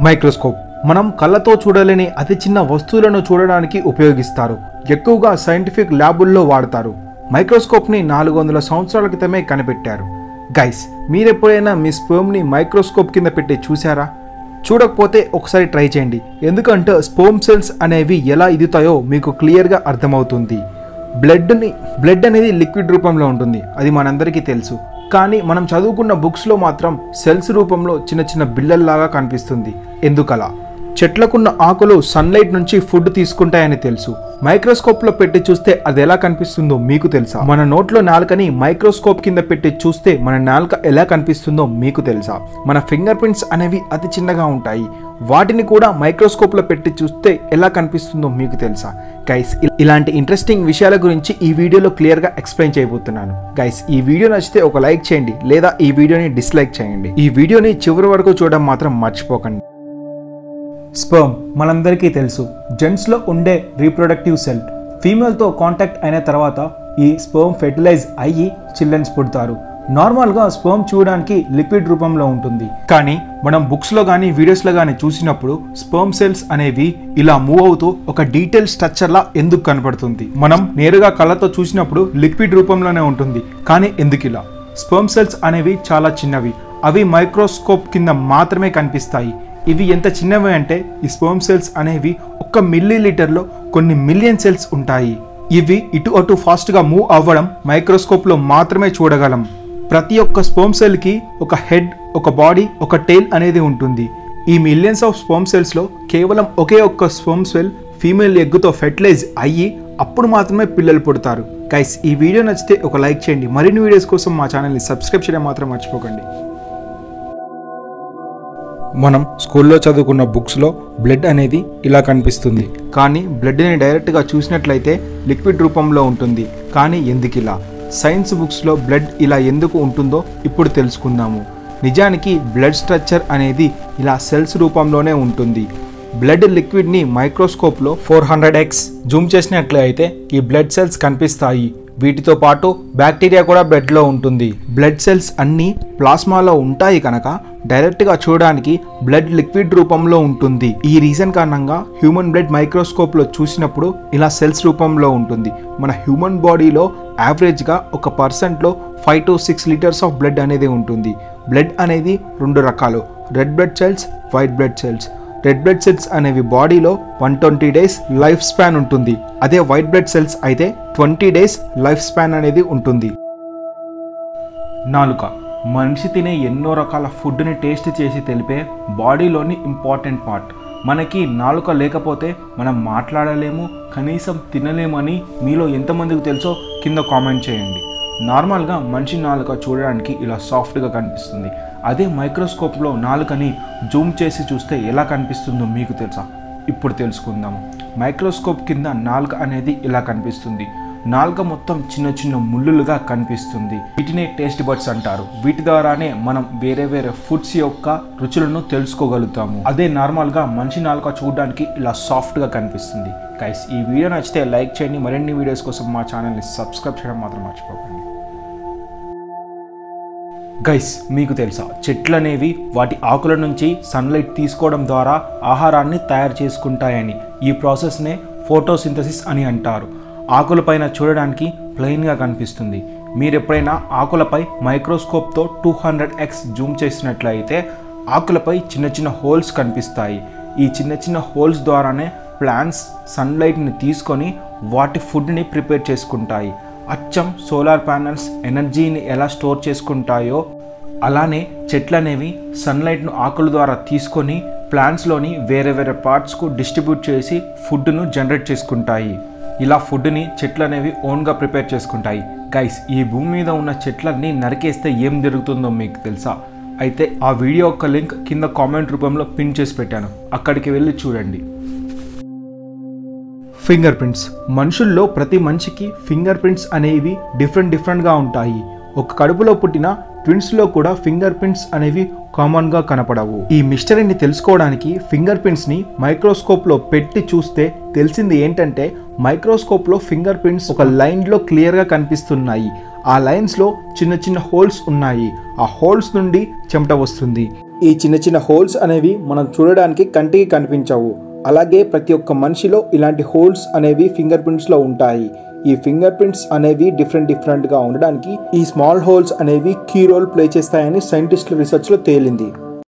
microscope మనం కళ్ళతో చూడలేని అతి చిన్న వస్తువులను చూడడానికి ఉపయోగిస్తారు ఎక్కువగా సైంటిఫిక్ ల్యాబుల్లో వాడతారు మైక్రోస్కోప్ని నాలుగు వందల సంవత్సరాల క్రితమే కనిపెట్టారు గైస్ మీరెప్పుడైనా మీ స్పర్మ్ని మైక్రోస్కోప్ కింద పెట్టి చూసారా చూడకపోతే ఒకసారి ట్రై చేయండి ఎందుకంటే స్పోమ్ సెల్స్ అనేవి ఎలా ఇదుతాయో మీకు క్లియర్గా అర్థమవుతుంది బ్లడ్ని బ్లడ్ అనేది లిక్విడ్ రూపంలో ఉంటుంది అది మనందరికీ తెలుసు కానీ మనం చదువుకున్న బుక్స్లో మాత్రం సెల్స్ రూపంలో చిన్న చిన్న బిళ్ళల్లాగా కనిపిస్తుంది ఎందుకలా చెట్లకున్న ఆకులు సన్లైట్ నుంచి ఫుడ్ తీసుకుంటాయని తెలుసు మైక్రోస్కోప్లో పెట్టి చూస్తే అది ఎలా కనిపిస్తుందో మీకు తెలుసా మన నోట్లో నాలుకని మైక్రోస్కోప్ కింద పెట్టి చూస్తే మన నాలుక ఎలా కనిపిస్తుందో మీకు తెలుసా మన ఫింగర్ ప్రింట్స్ అనేవి అతి చిన్నగా ఉంటాయి వాటిని కూడా మైక్రోస్కోప్లో పెట్టి చూస్తే ఎలా కనిపిస్తుందో మీకు తెలుసా గైస్ ఇలాంటి ఇంట్రెస్టింగ్ విషయాల గురించి ఈ వీడియోలో క్లియర్గా ఎక్స్ప్లెయిన్ చేయబోతున్నాను గైస్ ఈ వీడియో నచ్చితే ఒక లైక్ చేయండి లేదా ఈ వీడియోని డిస్లైక్ చేయండి ఈ వీడియోని చివరి వరకు చూడడం మాత్రం మర్చిపోకండి స్పర్మ్ మనందరికీ తెలుసు జెంట్స్లో ఉండే రీప్రొడక్టివ్ సెల్ ఫీమేల్తో కాంటాక్ట్ అయిన తర్వాత ఈ స్పర్మ్ ఫెర్టిలైజ్ అయ్యి చిల్డ్రన్స్ పుడతారు నార్మల్గా స్పర్మ్ చూడడానికి లిక్విడ్ రూపంలో ఉంటుంది కానీ మనం బుక్స్లో కానీ వీడియోస్లో కానీ చూసినప్పుడు స్పర్మ్ సెల్స్ అనేవి ఇలా మూవ్ అవుతూ ఒక డీటెయిల్ స్ట్రక్చర్లా ఎందుకు కనపడుతుంది మనం నేరుగా కళ్ళతో చూసినప్పుడు లిక్విడ్ రూపంలోనే ఉంటుంది కానీ ఎందుకు ఇలా స్పర్మ్ సెల్స్ అనేవి చాలా చిన్నవి అవి మైక్రోస్కోప్ కింద మాత్రమే కనిపిస్తాయి ఇవి ఎంత చిన్నవి అంటే ఈ స్పర్మ్ సెల్స్ అనేవి ఒక్క మిల్లీ లీటర్లో కొన్ని మిలియన్ సెల్స్ ఉంటాయి ఇవి ఇటు అటు ఫాస్ట్గా మూవ్ అవ్వడం మైక్రోస్కోప్లో మాత్రమే చూడగలం ప్రతి ఒక్క స్పర్మ్ సెల్కి ఒక హెడ్ ఒక బాడీ ఒక టెయిల్ అనేది ఉంటుంది ఈ మిలియన్స్ ఆఫ్ స్పర్మ్ సెల్స్లో కేవలం ఒకే ఒక్క స్పర్మ్ సెల్ ఫీమేల్ ఎగ్గుతో ఫెర్టిలైజ్ అయ్యి అప్పుడు మాత్రమే పిల్లలు పుడతారు గైస్ ఈ వీడియో నచ్చితే ఒక లైక్ చేయండి మరిన్ని వీడియోస్ కోసం మా ఛానల్ని సబ్స్క్రైబ్ చేయడం మాత్రం మర్చిపోకండి మనం స్కూల్లో చదువుకున్న బుక్స్లో బ్లడ్ అనేది ఇలా కనిపిస్తుంది కానీ బ్లడ్ని డైరెక్ట్గా చూసినట్లయితే లిక్విడ్ రూపంలో ఉంటుంది కానీ ఎందుకు ఇలా సైన్స్ బుక్స్లో బ్లడ్ ఇలా ఎందుకు ఉంటుందో ఇప్పుడు తెలుసుకుందాము నిజానికి బ్లడ్ స్ట్రక్చర్ అనేది ఇలా సెల్స్ రూపంలోనే ఉంటుంది బ్లడ్ లిక్విడ్ని మైక్రోస్కోప్లో ఫోర్ హండ్రెడ్ ఎక్స్ జూమ్ చేసినట్లయితే ఈ బ్లడ్ సెల్స్ కనిపిస్తాయి వీటితో పాటు బ్యాక్టీరియా కూడా బ్లడ్లో ఉంటుంది బ్లడ్ సెల్స్ అన్నీ ప్లాస్మాలో ఉంటాయి కనుక డైరెక్ట్గా చూడడానికి బ్లడ్ లిక్విడ్ రూపంలో ఉంటుంది ఈ రీజన్ కారణంగా హ్యూమన్ బ్లడ్ మైక్రోస్కోప్లో చూసినప్పుడు ఇలా సెల్స్ రూపంలో ఉంటుంది మన హ్యూమన్ బాడీలో యావరేజ్గా ఒక పర్సెంట్లో five to six litres of blood అనేది ఉంటుంది బ్లడ్ అనేది రెండు రకాలు red blood cells white blood cells red blood cells అనేవి బాడీలో one twenty days life span ఉంటుంది అదే వైట్ బ్లడ్ సెల్స్ అయితే ట్వంటీ డేస్ లైఫ్ స్పాన్ అనేది ఉంటుంది నాలుక మనిషి తినే ఎన్నో రకాల ఫుడ్ని టేస్ట్ చేసి తెలిపే బాడీలోని ఇంపార్టెంట్ పార్ట్ మనకి నాలుక లేకపోతే మనం మాట్లాడలేము కనీసం తినలేమని మీలో ఎంతమందికి తెలుసో కింద కామెంట్ చేయండి నార్మల్గా మనిషి నాలుక చూడడానికి ఇలా సాఫ్ట్గా కనిపిస్తుంది అదే మైక్రోస్కోప్లో నాలుకని జూమ్ చేసి చూస్తే ఎలా కనిపిస్తుందో మీకు తెలుసా ఇప్పుడు తెలుసుకుందాము మైక్రోస్కోప్ కింద నాలుక అనేది ఇలా కనిపిస్తుంది నాలుక మొత్తం చిన్న చిన్న ముళ్ళులుగా కనిపిస్తుంది వీటినే టేస్ట్ బడ్స్ అంటారు వీటి ద్వారానే మనం వేరే వేరే ఫుడ్స్ యొక్క రుచులను తెలుసుకోగలుగుతాము అదే నార్మల్గా మనిషి నాలుక చూడడానికి ఇలా సాఫ్ట్గా కనిపిస్తుంది గైస్ ఈ వీడియో నచ్చితే లైక్ చేయండి మరిన్ని వీడియోస్ కోసం మా ఛానల్ని సబ్స్క్రైబ్ చేయడం మాత్రం మర్చిపోకండి గైస్ మీకు తెలుసా చెట్లు అనేవి వాటి ఆకుల నుంచి సన్లైట్ తీసుకోవడం ద్వారా ఆహారాన్ని తయారు చేసుకుంటాయని ఈ ప్రాసెస్నే ఫోటోసింథసిస్ అని అంటారు ఆకులపైన చూడడానికి ప్లెయిన్గా కనిపిస్తుంది మీరు ఎప్పుడైనా ఆకులపై మైక్రోస్కోప్తో టూ హండ్రెడ్ ఎక్స్ జూమ్ చేసినట్లయితే ఆకులపై చిన్న చిన్న హోల్స్ కనిపిస్తాయి ఈ చిన్న చిన్న హోల్స్ ద్వారానే ప్లాంట్స్ సన్లైట్ని తీసుకొని వాటి ఫుడ్ని ప్రిపేర్ చేసుకుంటాయి అచ్చం సోలార్ ప్యానల్స్ ఎనర్జీని ఎలా స్టోర్ చేసుకుంటాయో అలానే చెట్లు అనేవి సన్లైట్ను ఆకుల ద్వారా తీసుకొని ప్లాంట్స్లోని వేరే వేరే పార్ట్స్కు డిస్ట్రిబ్యూట్ చేసి ఫుడ్ను జనరేట్ చేసుకుంటాయి ఇలా ఫుడ్ని చెట్లు అనేవి ఓన్గా ప్రిపేర్ చేసుకుంటాయి గైస్ ఈ భూమి మీద ఉన్న చెట్లన్నీ నరికేస్తే ఏం జరుగుతుందో మీకు తెలుసా అయితే ఆ వీడియో యొక్క లింక్ కింద కామెంట్ రూపంలో పిన్ చేసి పెట్టాను అక్కడికి వెళ్ళి చూడండి ఫింగర్ ప్రింట్స్ మనుషుల్లో ప్రతి మనిషికి ఫింగర్ ప్రింట్స్ అనేవి డిఫరెంట్ డిఫరెంట్గా ఉంటాయి ఒక కడుపులో పుట్టిన ట్విన్స్లో కూడా ఫింగర్ ప్రింట్స్ అనేవి కామన్గా కనపడవు ఈ మిస్టరీని తెలుసుకోవడానికి ఫింగర్ ప్రింట్స్ని మైక్రోస్కోప్లో పెట్టి చూస్తే తెలిసింది ఏంటంటే మైక్రోస్కోప్లో ఫింగర్ ప్రింట్స్ ఒక లైన్లో క్లియర్గా కనిపిస్తున్నాయి ఆ లైన్స్లో చిన్న చిన్న హోల్స్ ఉన్నాయి ఆ హోల్స్ నుండి చెమట వస్తుంది ఈ చిన్న చిన్న హోల్స్ అనేవి మనం చూడడానికి కంటికి కనిపించవు అలాగే ప్రతి ఒక్క మనిషిలో ఇలాంటి హోల్స్ అనేవి ఫింగర్ ప్రింట్స్లో ఉంటాయి ఈ ఫింగర్ ప్రింట్స్ అనేవి డిఫరెంట్ డిఫరెంట్గా ఉండడానికి ఈ స్మాల్ హోల్స్ అనేవి కీ రోల్ ప్లే చేస్తాయని సైంటిస్టుల రీసెర్చ్లో తేలింది